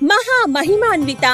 మహా మహిమాన్విత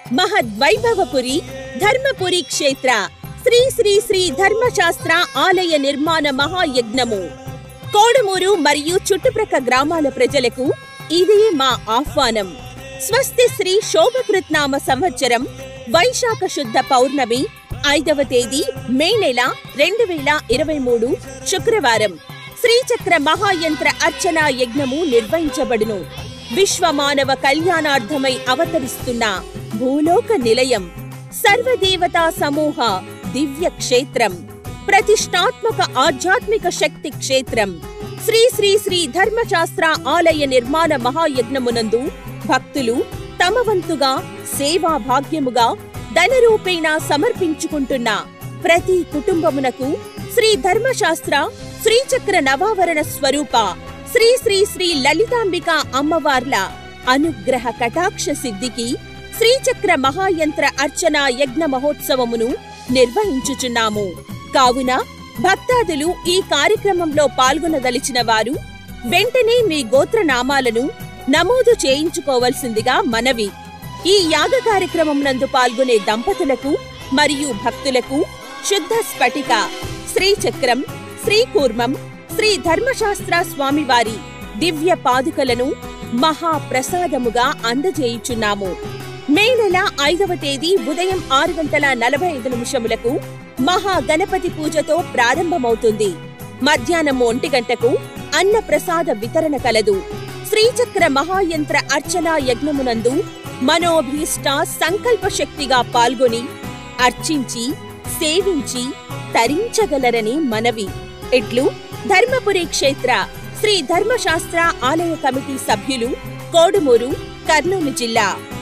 మహద్వైభవపురి ధర్మపురి క్షేత్ర శ్రీ శ్రీ శ్రీ ధర్మశాస్త్ర ఆలయ నిర్మాణ మహాయజ్ఞము కోడుమూరు మరియు చుట్టుప్రక్క గ్రామాల ప్రజలకు ఇది మా ఆహ్వానం స్వస్తి శ్రీ శోభకృత్నామ సంవత్సరం వైశాఖ శుద్ధ పౌర్ణమి ఐదవ తేదీ మే నెల రెండు వేల ఇరవై మూడు శుక్రవారం శ్రీచక్ర మహాయంత్ర అర్చనా యజ్ఞము నిర్వహించబడును విశ్వమానవ కళ్యాణార్థమై అవతరిస్తున్న భూలోక నిలయం సర్వదేవతా సమూహ దివ్య క్షేత్రం ప్రతిష్టాత్మక ఆధ్యాత్మిక శక్తి క్షేత్రం శ్రీ శ్రీ శ్రీ ధర్మశాస్త్ర ఆలయ నిర్మాణ మహాయజ్ఞమునందు భక్తులు తమ వంతుగా సేవా భాగ్యముగా ధనరూపేణ సమర్పించుకుంటున్న ప్రతి కుటుంబమునకు శ్రీ ధర్మశాస్త్ర శ్రీచక్ర నవావరణ స్వరూప శ్రీ శ్రీ శ్రీ లలితాంబిక అమ్మవార్ల అనుగ్రహ కటాక్ష సిద్ధికి శ్రీచక్ర మహాయంత్ర అర్చన యజ్ఞ మహోత్సవమును నిర్వహించుచున్నాము కావున భక్తాదులు ఈ కార్యక్రమంలో పాల్గొనదలిచిన వారు వెంటనే మీ గోత్రనామాలను నమోదు చేయించుకోవలసిందిగా మనవి ఈ యాగ కార్యక్రమం నందు పాల్గొనే దంపతులకు మరియు భక్తులకు శుద్ధ స్ఫటిక శ్రీచక్రం శ్రీకూర్మం శ్రీ ధర్మశాస్త్ర స్వామివారి దివ్య పాదుకలను మహాప్రసాదముగా అందజేయుచున్నాము మే నెల ఐదవ తేదీ ఉదయం ఆరు గంటల నలభై ఐదు నిమిషములకు మహాగణపతి పూజతో ప్రారంభమవుతుంది మధ్యాహ్నం ఒంటి గంటకు అన్న ప్రసాద వితరణ కలదు శ్రీచక్ర మహాయంత్ర అర్చనా యజ్ఞమునందు మనోభీష్ట సంకల్ప శక్తిగా పాల్గొని అర్చించి సేవించి తరించగలరని మనవి ఇట్లు ధర్మపురి క్షేత్ర శ్రీ ధర్మశాస్త్ర ఆలయ కమిటీ సభ్యులు కోడుమూరు కర్నూలు జిల్లా